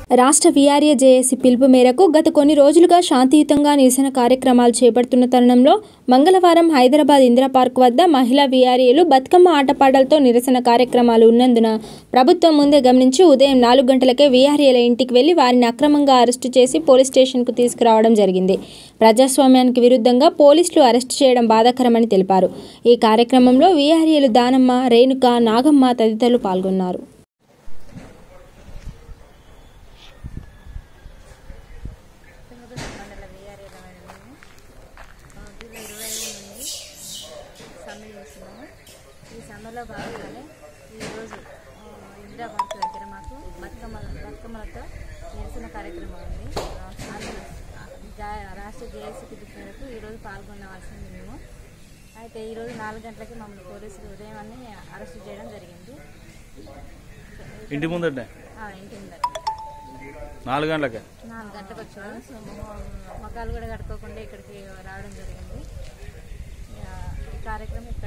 రాష్ట్ర VRA JAC పిలుపు మేరకు గత కొన్ని రోజులుగా శాంతియుతంగా నిరసన కార్యక్రమాలు చేపడుతున్న తరుణంలో మంగళవారం హైదరాబాద్ ఇందిరా పార్క్ వద్ద మహిళా వీఆర్ఏలు బతుకమ్మ ఆటపాటలతో నిరసన కార్యక్రమాలు ఉన్నందున ప్రభుత్వం ముందే గమనించి ఉదయం నాలుగు గంటలకే వీఆర్ఏల ఇంటికి వెళ్లి వారిని అక్రమంగా అరెస్టు చేసి పోలీస్ స్టేషన్కు తీసుకురావడం జరిగింది ప్రజాస్వామ్యానికి విరుద్ధంగా పోలీసులు అరెస్టు చేయడం బాధాకరమని తెలిపారు ఈ కార్యక్రమంలో వీఆర్ఏలు దానమ్మ రేణుక నాగమ్మ తదితరులు పాల్గొన్నారు మండల వీఆర్ఏలమైన మేము ఆ, జూలై ఇరవై ఐదు నుండి సమ్మె చేస్తున్నాము ఈ సమ్మెలో భాగంగానే ఈరోజు ఆ, ఇందిరా పార్క్ దగ్గర మాకు బతుకమ్మ బతుకమ్మలతో నిరసన కార్యక్రమం ఉంది అందులో జా- రాష్ట్ర జేఏసీ పిలుపు మేరకు ఈరోజు పాల్గొనవలసింది మేము అయితే ఈరోజు నాలుగు గంటలకి మమ్మల్ని పోలీసులు ఉదయం అన్ని అరెస్ట్ చేయడం జరిగింది ఇంటి ముందట ఆ, ఇంటి ముందర నాలుగు గంటలకే నాలుగు గంటలకు వచ్చాము సో మొహాలు కూడా కట్టుకోకుండా ఇక్కడికి రావడం జరిగింది ఇక ఈ కార్యక్రమం